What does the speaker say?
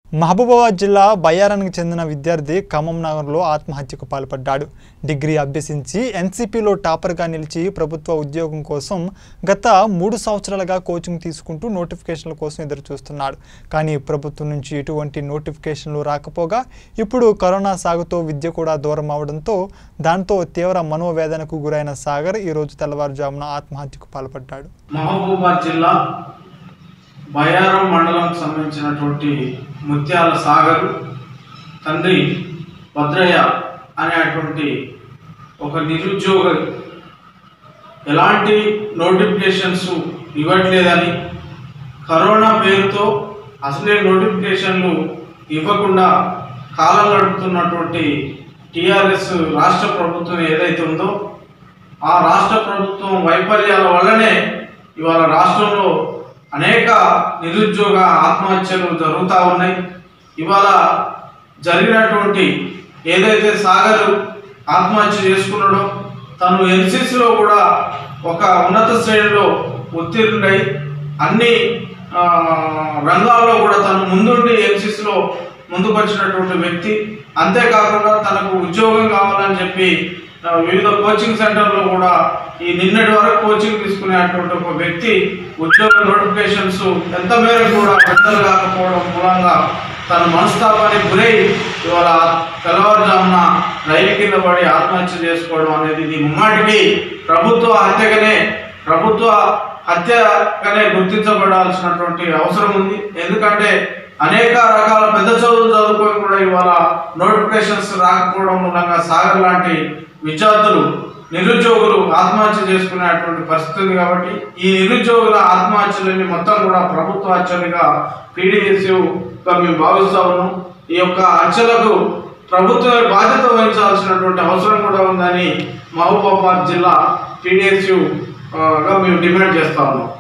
మహబూబాబాద్ జిల్లా బయ్యారానికి చెందిన విద్యార్థి ఖమ్మం నగర్లో ఆత్మహత్యకు పాల్పడ్డాడు డిగ్రీ అభ్యసించి ఎన్సీపీలో టాపర్గా నిలిచి ప్రభుత్వ ఉద్యోగం కోసం గత మూడు సంవత్సరాలుగా కోచింగ్ తీసుకుంటూ నోటిఫికేషన్ల కోసం ఎదురు చూస్తున్నాడు కానీ ప్రభుత్వం నుంచి ఎటువంటి నోటిఫికేషన్లు రాకపోగా ఇప్పుడు కరోనా సాగుతో విద్య కూడా దూరం అవడంతో దాంతో తీవ్ర మనోవేదనకు గురైన సాగర్ ఈరోజు తెల్లవారుజామున ఆత్మహత్యకు పాల్పడ్డాడు మహబూబాద్ జిల్లా బయారం మండలంకు సంబంధించినటువంటి ముత్యాల సాగర్ తండ్రి భద్రయ్య అనేటువంటి ఒక నిరుద్యోగ ఎలాంటి నోటిఫికేషన్స్ ఇవ్వట్లేదని కరోనా పేరుతో అసలే నోటిఫికేషన్లు ఇవ్వకుండా కాలం గడుపుతున్నటువంటి టీఆర్ఎస్ రాష్ట్ర ప్రభుత్వం ఏదైతే ఉందో ఆ రాష్ట్ర ప్రభుత్వం వైఫల్యాల వల్లనే ఇవాళ రాష్ట్రంలో అనేక నిరుద్యోగ ఆత్మహత్యలు జరుగుతూ ఉన్నాయి ఇవాళ జరిగినటువంటి ఏదైతే సాగర్ ఆత్మహత్య చేసుకున్నాడో తను ఎన్సీసీలో కూడా ఒక ఉన్నత శ్రేణిలో ఉత్తీర్ణుడై అన్ని ఆ, రంగాల్లో కూడా తను ముందుండి ఎన్సీసీలో ముందుకు వచ్చినటువంటి వ్యక్తి అంతేకాకుండా తనకు ఉద్యోగం కావాలని చెప్పి ఆ, వివిధ కోచింగ్ సెంటర్లో కూడా ఈ నిన్నటి వరకు కోచింగ్ తీసుకునేటువంటి ఒక వ్యక్తి ఉద్యోగ నోటిఫికేషన్స్ ఎంత మేరకు కూడా పెద్దలు కాకపోవడం మూలంగా తన మనస్తాపానికి గురై ఇవాళ తెల్లవారుజామున రైలు కింద పడి ఆత్మహత్య చేసుకోవడం అనేది ఇది ముమ్మాటికి ప్రభుత్వ హత్యగానే ప్రభుత్వ హత్యగానే గుర్తించబడాల్సినటువంటి అవసరం ఉంది ఎందుకంటే అనేక రకాల పెద్ద చదువులు చదువుకొని కూడా ఇవాళ నోటిఫికేషన్స్ రాకపోవడం మూలంగా సాగర్ లాంటి విద్యార్థులు నిరుద్యోగులు ఆత్మహత్య చేసుకునేటువంటి పరిస్థితి ఉంది కాబట్టి ఈ నిరుద్యోగుల ఆత్మహత్యలని మొత్తం కూడా ప్రభుత్వ హత్యలుగా పీడీఎస్యుగా మేము భావిస్తా ఉన్నాం ఈ యొక్క హత్యలకు ప్రభుత్వమే బాధ్యత వహించాల్సినటువంటి అవసరం కూడా ఉందని మహబూబాబాద్ జిల్లా పీడీఎస్యు గా మేము డిమాండ్ చేస్తా ఉన్నాం